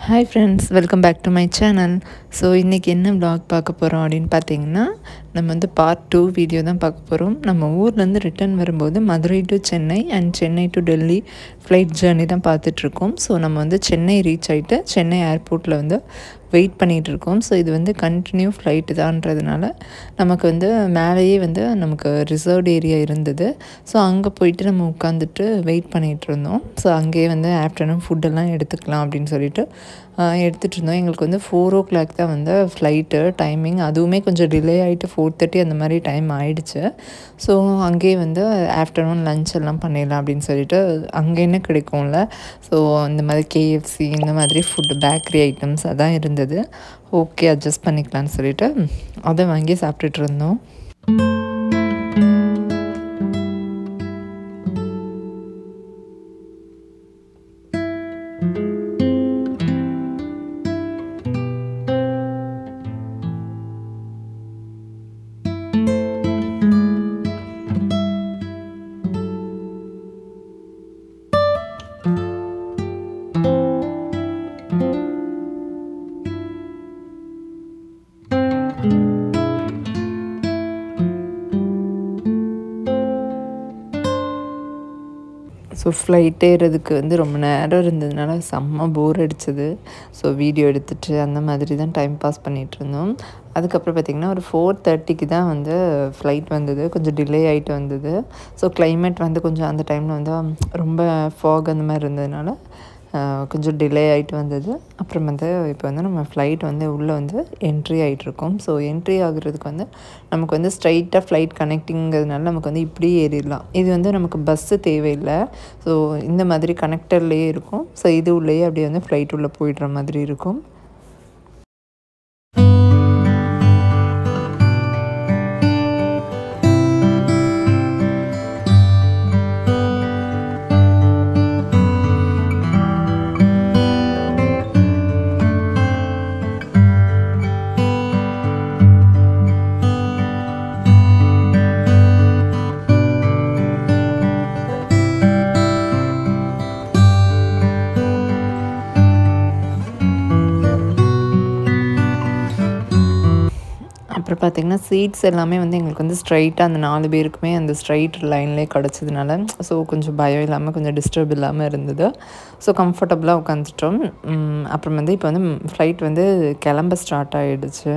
hi friends welcome back to my channel so இன்றைக்கி என்ன vlog பார்க்க போகிறோம் அப்படின்னு பார்த்தீங்கன்னா நம்ம வந்து பார்ட் டூ வீடியோ தான் பார்க்க போகிறோம் நம்ம ஊர்லேருந்து ரிட்டர்ன் வரும்போது Madurai to Chennai and Chennai to Delhi flight journey தான் பார்த்துட்ருக்கோம் ஸோ நம்ம வந்து சென்னை ரீச் ஆகிட்டு சென்னை ஏர்போர்ட்டில் வந்து வெயிட் பண்ணிகிட்டு இருக்கோம் ஸோ இது வந்து கண்டினியூ ஃப்ளைட்டு தான்றதுனால நமக்கு வந்து மேலேயே வந்து நமக்கு ரிசர்வ்ட் ஏரியா இருந்தது ஸோ அங்கே போயிட்டு நம்ம உட்காந்துட்டு வெயிட் பண்ணிகிட்டு இருந்தோம் ஸோ அங்கேயே வந்து ஆஃப்டர்நூன் ஃபுட்டெல்லாம் எடுத்துக்கலாம் அப்படின்னு சொல்லிட்டு ஆஹ், எடுத்துகிட்டு இருந்தோம் எங்களுக்கு வந்து ஃபோர் ஓ கிளாக் தான் வந்து ஃப்ளைட்டு டைமிங் அதுவுமே கொஞ்சம் டிலே ஆகிட்டு ஃபோர் தேர்ட்டி அந்த மாதிரி டைம் ஆயிடுச்சு ஸோ அங்கேயே வந்து ஆஃப்டர்நூன் லஞ்ச் எல்லாம் பண்ணிடலாம் அப்படின்னு சொல்லிட்டு அங்கே என்ன கிடைக்கும்ல ஸோ இந்த மாதிரி கேஎஃப்சி இந்த மாதிரி ஃபுட்டு பேக்கரி ஐட்டம்ஸ் அதான் இருந்தது ஓகே அட்ஜஸ்ட் பண்ணிக்கலாம்னு சொல்லிட்டு அதை வாங்கி சாப்பிட்டுட்டு இருந்தோம் ஸோ ஃப்ளைட் ஏறதுக்கு வந்து ரொம்ப நேரம் இருந்ததுனால செம்ம போர் அடிச்சது ஸோ வீடியோ எடுத்துட்டு அந்த மாதிரி தான் டைம் பாஸ் பண்ணிகிட்டு இருந்தோம் அதுக்கப்புறம் பார்த்திங்கன்னா ஒரு ஃபோர் தேர்ட்டிக்கு தான் வந்து ஃப்ளைட் வந்தது கொஞ்சம் டிலே ஆகிட்டு வந்தது ஸோ climate வந்து கொஞ்சம் அந்த டைமில் வந்து ரொம்ப ஃபாக் அந்த மாதிரி இருந்ததுனால ஆஹ், கொஞ்சம் டிலே ஆகிட்டு வந்தது அப்புறம் வந்து இப்போ வந்து நம்ம ஃப்ளைட் வந்து உள்ளே வந்து என்ட்ரி ஆகிட்ருக்கோம் ஸோ என்ட்ரி ஆகுறதுக்கு வந்து நமக்கு வந்து ஸ்ட்ரைட்டாக ஃப்ளைட் கனெக்டிங்கிறதுனால நமக்கு வந்து இப்படியே ஏறிடலாம் இது வந்து நமக்கு பஸ்ஸு தேவையில்லை ஸோ இந்த மாதிரி கனெக்டர்லேயே இருக்கும் ஸோ இது உள்ளேயே அப்படியே வந்து ஃப்ளைட் உள்ளே போயிடுற மாதிரி இருக்கும் அப்புறம் பார்த்திங்கன்னா சீட்ஸ் எல்லாமே வந்து எங்களுக்கு வந்து ஸ்ட்ரைட்டாக அந்த நாலு பேருக்குமே அந்த ஸ்ட்ரைட் லைன்லேயே கிடச்சதுனால ஸோ கொஞ்சம் பயம் இல்லாமல் கொஞ்சம் டிஸ்டர்ப் இல்லாமல் இருந்தது ஸோ கம்ஃபர்டபுளாக உட்காந்துட்டோம் உம், அப்புறம் வந்து இப்போ வந்து ஃப்ளைட் வந்து கிளம்ப ஸ்டார்ட் ஆகிடுச்சு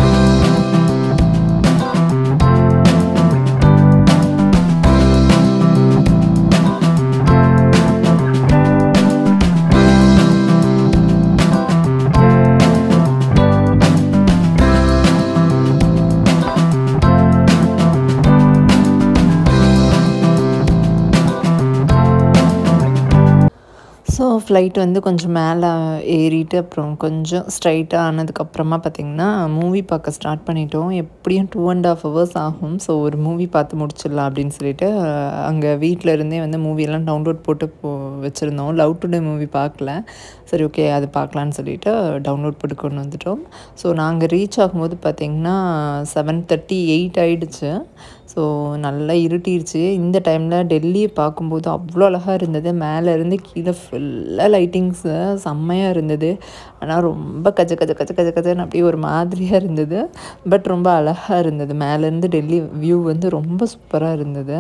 ஸோ ஃப்ளைட் வந்து கொஞ்சம் மேலே ஏறிட்டு அப்புறம் கொஞ்சம் ஸ்ட்ரைட்டாக ஆனதுக்கப்புறமா பார்த்திங்கன்னா மூவி பார்க்க ஸ்டார்ட் பண்ணிட்டோம் எப்படியும் டூ அண்ட் ஹாஃப் ஹவர்ஸ் ஆகும் ஸோ ஒரு மூவி பார்த்து முடிச்சிடலாம் அப்படின்னு சொல்லிட்டு அங்கே வீட்டில் இருந்தே வந்து மூவியெல்லாம் டவுன்லோட் போட்டு போ வச்சுருந்தோம் லவ் டுடே மூவி பார்க்கல சரி ஓகே அது பார்க்கலான்னு சொல்லிட்டு டவுன்லோட் போட்டு கொண்டு வந்துட்டோம் ஸோ நாங்கள் ரீச் ஆகும்போது பார்த்திங்கன்னா செவன் தேர்ட்டி எயிட் ஆயிடுச்சு ஸோ நல்லா இருட்டிருச்சு இந்த டைமில் டெல்லியை பார்க்கும்போது அவ்வளோ அழகாக இருந்தது மேலே இருந்து கீழே ஃபுல்லாக லைட்டிங்ஸு செம்மையாக இருந்தது ஆனால் ரொம்ப கஜ கஜ கஜ கஜ கஜன்னு அப்படியே ஒரு மாதிரியாக இருந்தது பட் ரொம்ப அழகாக இருந்தது மேலேருந்து டெல்லி வியூ வந்து ரொம்ப சூப்பராக இருந்தது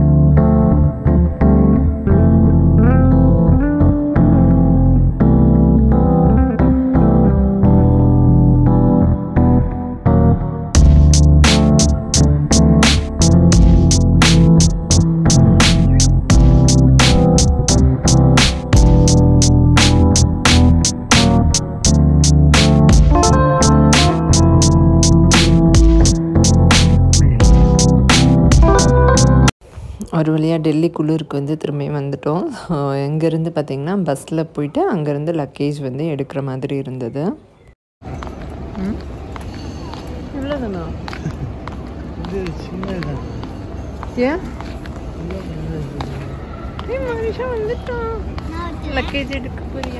ஒரு வழியாக டெல்லி குளிருக்கு வந்து திரும்பி வந்துட்டோம் எங்கேருந்து பார்த்திங்கன்னா பஸ்ஸில் போயிட்டு அங்கேருந்து லக்கேஜ் வந்து எடுக்கிற மாதிரி இருந்தது இவ்வளோதானா இது சின்னதுதான் ஏன் மனுஷா வந்துட்டான் லக்கேஜ் எடுக்க போறியா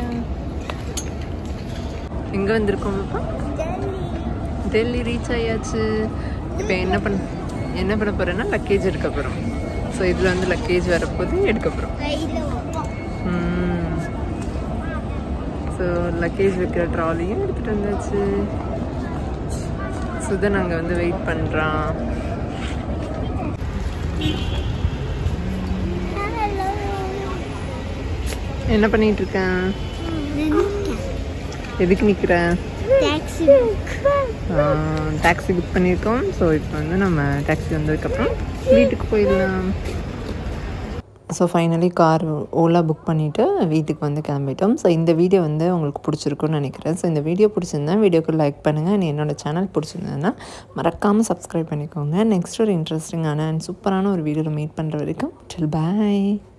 எங்கே வந்திருக்கோம் பாப்பா டெல்லி ரீச் ஆயாச்சு இப்போ என்ன பண்ண என்ன பண்ண போகிறேன்னா லக்கேஜ் எடுக்க போகிறோம் ஸோ இதில் வந்து லக்கேஜ் வரப்போது எடுக்க போகிறோம் ஸோ லக்கேஜ் வைக்கிற ட்ராலியும் எடுத்துகிட்டு வந்தாச்சு சுதன் அங்கே வந்து வெயிட் பண்ணுறான் என்ன பண்ணிட்டு இருக்கேன் எதுக்கு நிற்கிறேன் டாக்ஸி புக் பண்ணியிருக்கோம் ஸோ இப்போ வந்து நம்ம டாக்ஸி வந்ததுக்கப்புறம் வீட்டுக்கு போயிடலாம் so finally car Ola book பண்ணிவிட்டு வீட்டுக்கு வந்து கிளம்பிட்டோம் ஸோ இந்த வீடியோ வந்து உங்களுக்கு பிடிச்சிருக்குன்னு நினைக்கிறேன் ஸோ இந்த வீடியோ பிடிச்சிருந்தா வீடியோக்கு லைக் பண்ணுங்கள் அண்ட் என்னோடய சேனல் பிடிச்சிருந்ததுன்னா மறக்காமல் சப்ஸ்கிரைப் பண்ணிக்கோங்க நெக்ஸ்ட் ஒரு இன்ட்ரெஸ்டிங்கான அண்ட் சூப்பரான ஒரு வீடியோவில் மீட் பண்ணுற வரைக்கும் டில் பாய்